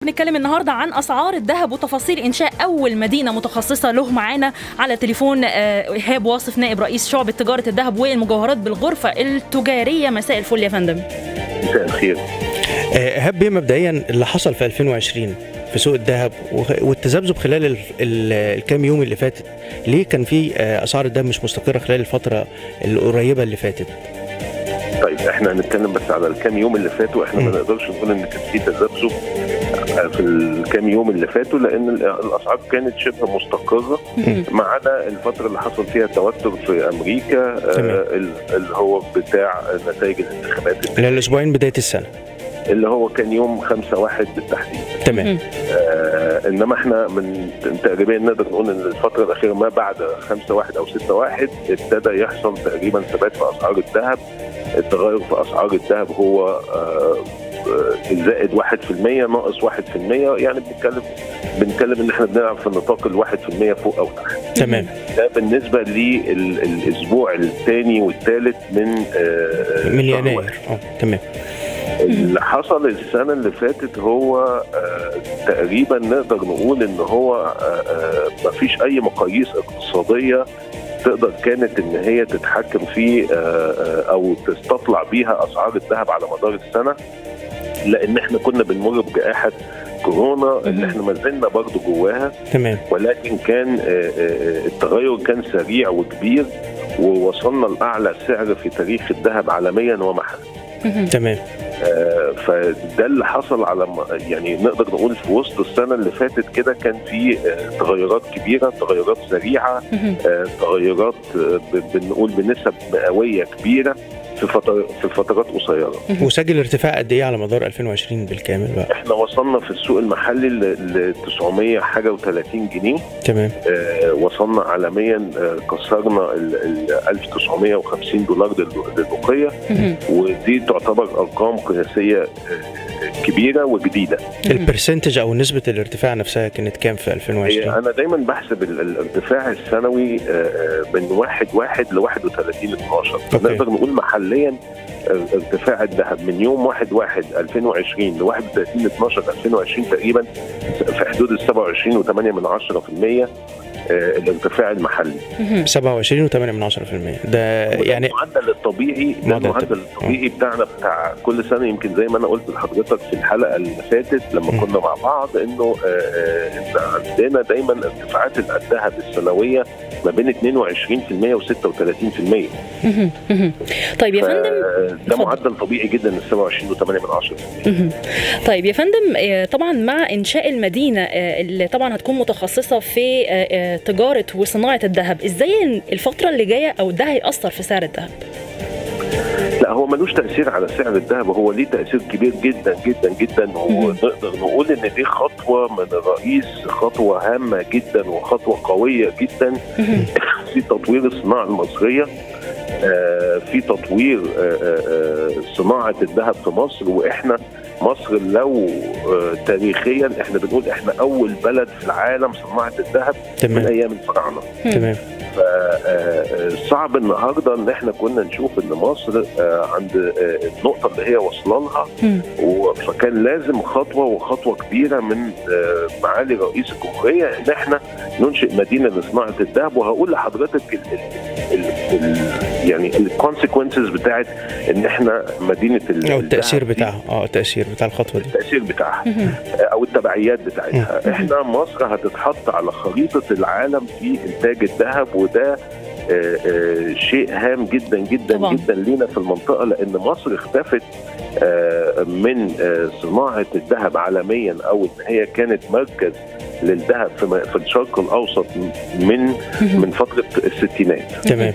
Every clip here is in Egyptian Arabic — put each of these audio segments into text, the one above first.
بنتكلم النهارده عن اسعار الذهب وتفاصيل انشاء اول مدينه متخصصه له معانا على تليفون ايهاب واصف نائب رئيس شعبه تجاره الذهب والمجوهرات بالغرفه التجاريه مساء الفل يا فندم مساء الخير ايهاب بيه مبدئيا اللي حصل في 2020 في سوق الذهب والتذبذب خلال ال- ال- الكام يوم اللي فاتت ليه كان في اسعار الذهب مش مستقره خلال الفتره القريبه اللي فاتت طيب احنا هنتكلم بس على الكام يوم اللي فاتوا احنا ما مم. نقدرش نقول ان كان في تذبذب في الكام يوم اللي فاتوا لان ال- الاسعار كانت شبه مستقره ما عدا الفتره اللي حصل فيها توتر في امريكا تمام. آه ال- اللي هو بتاع نتائج الانتخابات خلال الاسبوعين بدايه السنه اللي هو كان يوم 5 واحد بالتحديد تمام آه انما احنا من تقريبا نقدر نقول ان الفتره الاخيره ما بعد 5 واحد او 6 واحد ابتدى يحصل تقريبا ثبات في اسعار الذهب التغير في اسعار الذهب هو آه آه، زائد 1% ناقص 1% يعني بنتكلم بنتكلم ان احنا بنلعب في نطاق ال 1% فوق او تحت تمام ده بالنسبه للاسبوع الثاني والثالث من آه، من شهر يناير واحد. اه تمام اللي حصل السنة اللي فاتت هو آه، تقريبا نقدر نقول ان هو آه، آه، مفيش اي مقاييس اقتصادية تقدر كانت ان هي تتحكم في آه، آه، او تستطلع بيها اسعار الذهب على مدار السنة لان احنا كنا بنمر بجائحة كورونا اللي مهم. احنا ما زلنا برضه جواها تمام ولكن كان آه، آه، التغير كان سريع وكبير ووصلنا لاعلى سعر في تاريخ الذهب عالميا ومحليا تمام آه، فده اللي حصل على م- يعني نقدر نقول في وسط السنه اللي فاتت كده كان في آه، تغيرات كبيره تغيرات سريعه آه، تغيرات آه، ب- بنقول بنسب مئويه كبيره في فتر في فترات قصيره وسجل ارتفاع قد ايه على مدار 2020 بالكامل بقى احنا وصلنا في السوق المحلي ل 900 حاجه و30 جنيه تمام آه، وصلنا عالميا آه، كسرنا ال ال 1950 دولار لل- للبقيه ودي تعتبر ارقام قياسيه آه، كبيره وجديده البرسنتج او نسبه الارتفاع نفسها كانت كام في هي 2020 انا دايما بحسب ال- الارتفاع السنوي آه، آه، من 1 1 ل 31 12 أوكي. نقدر نقول محليا آه، ارتفاع الذهب من يوم 1 1 2020 ل 31 12 2020 تقريبا في حدود ال 27.8 من 10% آه، الارتفاع المحلي 27 و8 من 10% ده وده يعني المعدل الطبيعي ده معدل المعدل الطبيعي بتاعنا بتاع كل سنه يمكن زي ما انا قلت لحضرتك في الحلقه اللي فاتت لما م. كنا مع بعض انه آه، آه، إن عندنا دايما ارتفاعات الذهب السنويه ما بين 22% و36% طيب يا فندم ده اتفضل. معدل طبيعي جدا ال 27.8 من 10 مهم. طيب يا فندم آه، طبعا مع انشاء المدينه آه، اللي طبعا هتكون متخصصه في آه، آه، تجاره وصناعه الذهب ازاي الفتره اللي جايه او ده هياثر في سعر الذهب لا هو ملوش تاثير على سعر الذهب هو ليه تاثير كبير جدا جدا جدا ونقدر نقول ان دي خطوه من الرئيس خطوه هامه جدا وخطوه قويه جدا في تطوير الصناعه المصريه آه، في تطوير آه، آه، آه، صناعه الذهب في مصر واحنا مصر لو آه، تاريخيا احنا بنقول احنا اول بلد في العالم صناعه الذهب من تمام ايام الفراعنه تمام فصعب النهارده ان احنا كنا نشوف ان مصر آه، عند آه، النقطه اللي هي واصله لها مم. و- فكان لازم خطوه وخطوه كبيره من آه، معالي رئيس الجمهوريه ان احنا ننشئ مدينه لصناعه الذهب وهقول لحضرتك ال ال ال ال يعني الكونسيكونسز بتاعت ان احنا مدينه ال- او التاثير الذهب دي، بتاعها اه التاثير بتاع الخطوه دي التاثير بتاعها مهم. او التبعيات بتاعتها احنا مصر هتتحط على خريطه العالم في انتاج الذهب وده آه، آه، شيء هام جدا جدا طبعاً. جدا لينا في المنطقه لان مصر اختفت آه، من آه، صناعه الذهب عالميا او ان هي كانت مركز للذهب في م- في الشرق الاوسط من من فتره الستينات تمام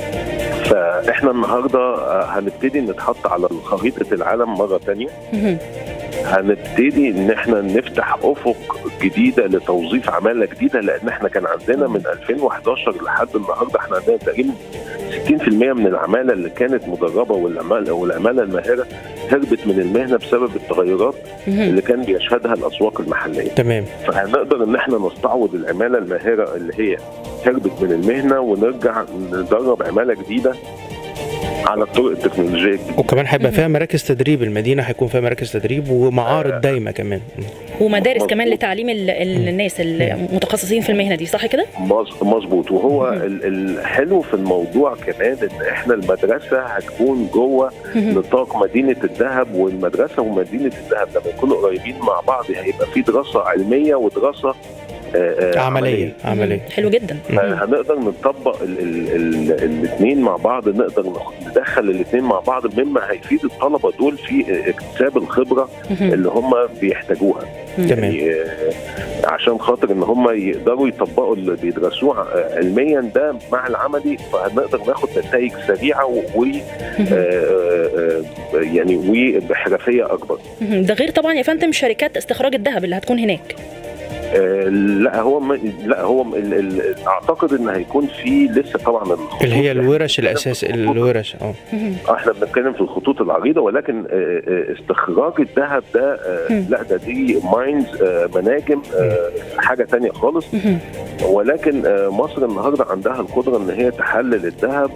فاحنا النهارده آه، هنبتدي نتحط على خريطه العالم مره تانية مهم. هنبتدي ان احنا نفتح افق جديده لتوظيف عماله جديده لان احنا كان عندنا من 2011 لحد النهارده احنا عندنا تقريبا 60% من العماله اللي كانت مدربه والعماله والعماله الماهره هربت من المهنه بسبب التغيرات مهم. اللي كان بيشهدها الاسواق المحليه تمام فهنقدر ان احنا نستعوض العماله الماهره اللي هي هربت من المهنه ونرجع ندرب عماله جديده على الطرق التكنولوجيه الجديده وكمان هيبقى فيها مراكز تدريب المدينه هيكون فيها مراكز تدريب ومعارض دايمه كمان ومدارس مظبوط. كمان لتعليم ال- ال- الناس المتخصصين في المهنه دي صح كده؟ مظ- مظبوط وهو مهم. ال- الحلو في الموضوع كمان ان احنا المدرسه هتكون جوه مهم. نطاق مدينه الذهب والمدرسه ومدينه الذهب لما يكونوا قريبين مع بعض هيبقى في دراسه علميه ودراسه آه، آه، عمليه عمليه حلو جدا هنقدر نطبق الاثنين مع بعض نقدر نخ- ندخل الاثنين مع بعض مما هيفيد الطلبه دول في اكتساب الخبره مهم. اللي هم بيحتاجوها تمام يعني آه، عشان خاطر ان هم يقدروا يطبقوا اللي بيدرسوه آه، علميا ده مع العملي فهنقدر ناخد نتائج سريعه و مهم. آه، آه، آه، يعني وبحرفيه اكبر مهم. ده غير طبعا يا فندم شركات استخراج الذهب اللي هتكون هناك آه، لا هو م- لا هو م- ال- ال- اعتقد ان هيكون في لسه طبعا الخطوط اللي هي اللي الورش إحنا الاساس بنتكلم في الخطوط- الورش اه مهم. احنا بنتكلم في الخطوط العريضه ولكن آه، آه، استخراج الذهب ده آه، مم. لا ده دي ماينز مناجم آه، حاجه تانية خالص مهم. ولكن آه، مصر النهارده عندها القدره ان هي تحلل الذهب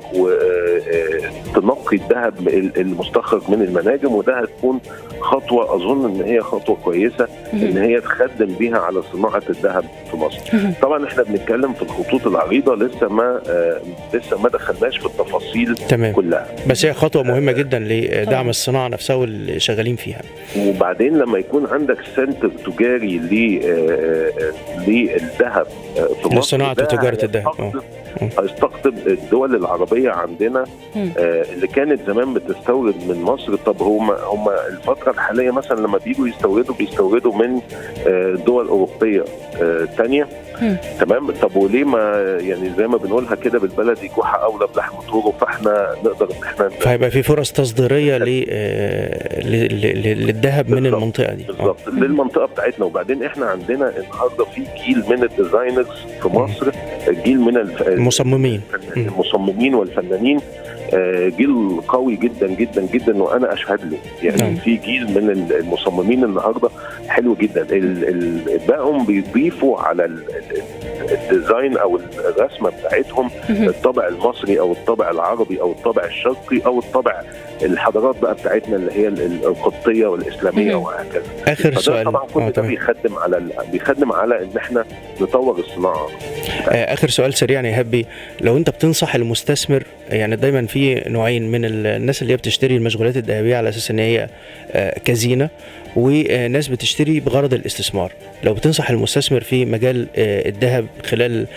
وتنقي الذهب المستخرج من المناجم وده هتكون خطوه اظن ان هي خطوه كويسه ان مهم. هي تخدم بيها على صناعه الذهب في مصر. مهم. طبعا احنا بنتكلم في الخطوط العريضه لسه ما آه، لسه ما دخلناش في التفاصيل تمم كلها بس هي خطوه مهمه جدا طبعاً. لدعم الصناعه نفسها واللي شغالين فيها وبعدين لما يكون عندك سنتر تجاري ل- آه، آه، للذهب آه، في مصر لصناعة ده وتجارة الذهب، آه. هيستقطب- هيستقطب الدول العربيه عندنا مم. آه، اللي كانت زمان بتستورد من مصر طب هم هم الفتره الحاليه مثلا لما بيجوا يستوردوا بيستوردوا من آه، دول اوروبيه آه، تانية مم. تمام طب وليه ما يعني زي ما بنقولها كده بالبلدي جحا اولى بلحم طوره فاحنا نقدر ان احنا فهيبقى في فرص تصديريه ل- آه، ل- ل- ل- للذهب من بالظبط. المنطقه دي آه. بالظبط للمنطقه بتاعتنا وبعدين احنا عندنا النهارده في جيل من الديزاينرز في مصر جيل من الف... المصممين مم. المصممين والفنانين آه، جيل قوي جدا جدا جدا وانا اشهد له نعم. يعني في جيل من المصممين النهارده حلو جدا ال- ال- بقوا بيضيفوا على ال- ال- الديزاين او الرسمه بتاعتهم مهم. الطابع المصري او الطابع العربي او الطابع الشرقي او الطابع الحضارات بقى بتاعتنا اللي هي ال- القبطيه والاسلاميه مهم. وهكذا اخر فده سؤال طبعا اه كل ده تمام بيخدم على ال- بيخدم على ان احنا نطور الصناعه آه، اخر سؤال سريع يا هبي لو انت بتنصح المستثمر يعني دايما في نوعين من ال- الناس اللي هي بتشتري المشغولات الذهبيه على اساس ان هي آه، كزينه وناس بتشتري بغرض الاستثمار لو بتنصح المستثمر في مجال آه، الذهب خلال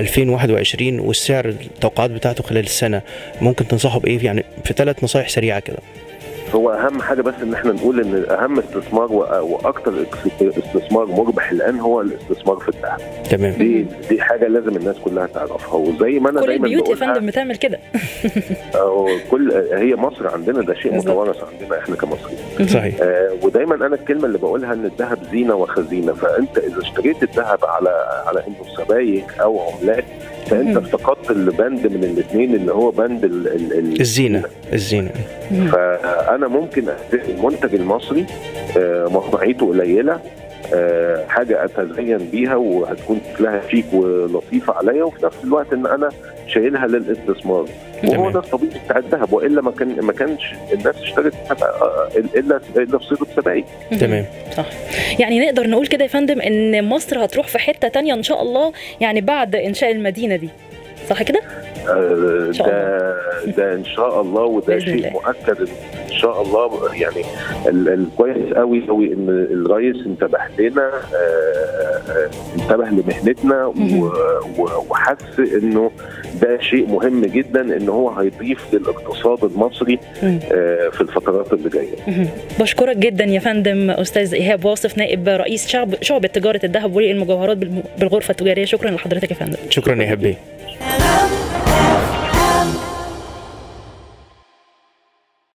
2021 والسعر التوقعات بتاعته خلال السنه ممكن تنصحه بايه يعني في ثلاث نصائح سريعه كده هو اهم حاجه بس ان احنا نقول ان اهم استثمار وأ- واكثر استثمار مربح الان هو الاستثمار في الذهب تمام دي دي حاجه لازم الناس كلها تعرفها وزي ما انا كل دايما البيوت يا بقولها فندم بتعمل كده أو كل هي مصر عندنا ده شيء بالظبط. متوارث عندنا احنا كمصريين صحيح آه ودايما انا الكلمه اللي بقولها ان الذهب زينه وخزينه فانت اذا اشتريت الذهب على على انه سبايك او عملات فانت مم. افتقدت البند من الاثنين اللي هو بند ال ال ال الزينه الزينه مهم. فانا ممكن اشتري المنتج المصري آه، مصنعيته قليله آه، حاجه اتزين بيها وهتكون شكلها شيك ولطيفه عليا وفي نفس الوقت ان انا شايلها للاستثمار وهو تمام. ده الطبيعي بتاع الذهب والا ما كان ما كانش الناس اشترت ذهب، آه، الا الا في صيغه سبائك تمام صح يعني نقدر نقول كده يا فندم ان مصر هتروح في حته تانية ان شاء الله يعني بعد انشاء المدينه دي صح كده؟ آه، شاء ده ده ان شاء الله وده بإذن شيء الله. مؤكد ان شاء الله يعني ال- الكويس قوي قوي ان الرئيس انتبه لنا آه، آه، انتبه لمهنتنا مهم. و- و- وحس انه ده شيء مهم جدا ان هو هيضيف للاقتصاد المصري مم. آه، في الفترات اللي جايه مهم. بشكرك جدا يا فندم استاذ ايهاب واصف نائب رئيس شعب شعبة تجاره الذهب والمجوهرات بالم- بالغرفه التجاريه شكرا لحضرتك يا فندم شكرا يا هبي